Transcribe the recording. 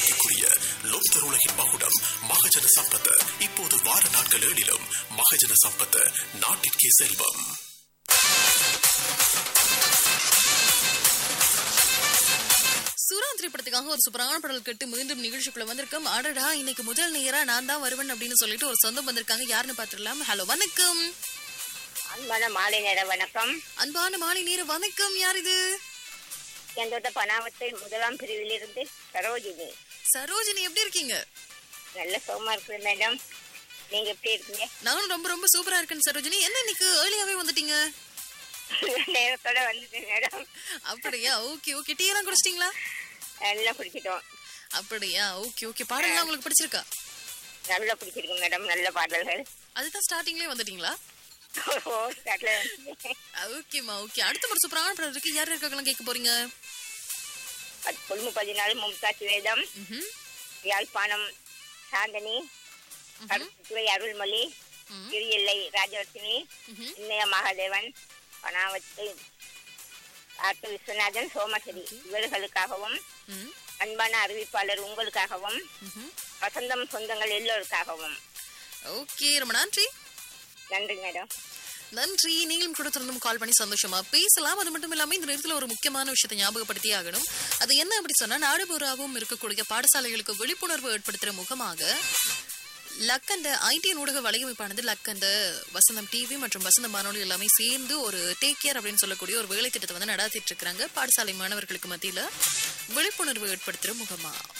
நம்பிக்கைக்குரிய லோக்தர் உலகின் மகுடம் மகஜன சம்பத் இப்போது வார நாட்கள் ஏழிலும் மகஜன சம்பத் நாட்டிற்கே செல்வம் சூரா திரைப்படத்துக்காக ஒரு சூப்பரான பாடல் கேட்டு மீண்டும் நிகழ்ச்சிக்குள்ள வந்திருக்கோம் அடடா இன்னைக்கு முதல் நேரா நான் தான் வருவேன் அப்படின்னு சொல்லிட்டு ஒரு சொந்தம் வந்திருக்காங்க யாருன்னு பாத்துடலாம் ஹலோ வணக்கம் அன்பான மாலை நேர வணக்கம் அன்பான மாலை நேர வணக்கம் யார் இது என்னோட பணாவத்தை முதலாம் பிரிவிலிருந்து சரோஜினி சரோஜினி எப்படி இருக்கீங்க நல்ல சுகமா இருக்குது மேடம் நீங்க எப்படி இருக்கீங்க நானும் ரொம்ப ரொம்ப சூப்பரா இருக்கேன் சரோஜினி என்ன இன்னைக்கு ஏர்லியாவே வந்துட்டீங்க நேரத்தோட வந்துட்டு மேடம் அப்படியா ஓகே ஓகே டீ எல்லாம் குடிச்சிட்டீங்களா நல்லா பிடிச்சிட்டோம் அப்படியா ஓகே ஓகே பாடலாம் உங்களுக்கு பிடிச்சிருக்கா நல்லா பிடிச்சிருக்கு மேடம் நல்ல பாடல்கள் அதுதான் ஸ்டார்டிங்லயே வந்துட்டீங்களா ஓ ஸ்டார்ட்ல வந்து ஓகேம்மா ஓகே அடுத்த ஒரு சூப்பரான பாடல் இருக்கு யார் இருக்காங்கலாம் கேட்க போறீங்க கொழும்பு பதினாலு மும்தாஜ் வேதம் ம்ஹும். யாழ்ப்பாணம் சாந்தனி கருத்துத்துறை அருள்மொழி ம்ஹும். திரு எல்லை ராஜவர்த்தினி ம்ஹும். இன்னய மகாதேவன் பணாவத்தை ஆட்டு விஸ்வநாதன் சோமஸ்ரீ இவர்களுக்காகவும் ம். அன்பான அறிவிப்பாளர் உங்களுக்காகவும் ம்ஹும். வசந்தம் சொந்தங்கள் எல்லோருக்காகவும் ஓகே ரொம்ப நன்றி நன்றி மேடம் நன்றி நீங்களும் கூட தொடர்ந்து கால் பண்ணி சந்தோஷமா பேசலாம் அது மட்டும் இல்லாம இந்த நேரத்துல ஒரு முக்கியமான விஷயத்தை ஞாபகப்படுத்தி ஆகணும் அது என்ன அப்படி சொன்னா நாடுபூராவும் இருக்கக்கூடிய பாடசாலைகளுக்கு விழிப்புணர்வு ஏற்படுத்துற முகமாக லக்கண்ட ஐடி ஊடக வலையமைப்பானது லக்கண்ட வசந்தம் டிவி மற்றும் வசந்த வானொலி எல்லாமே சேர்ந்து ஒரு டேக் கேர் அப்படின்னு சொல்லக்கூடிய ஒரு வேலை திட்டத்தை வந்து நடாத்திட்டு இருக்காங்க பாடசாலை மாணவர்களுக்கு மத்தியில விழிப்புணர்வு ஏற்படுத்துற முகமா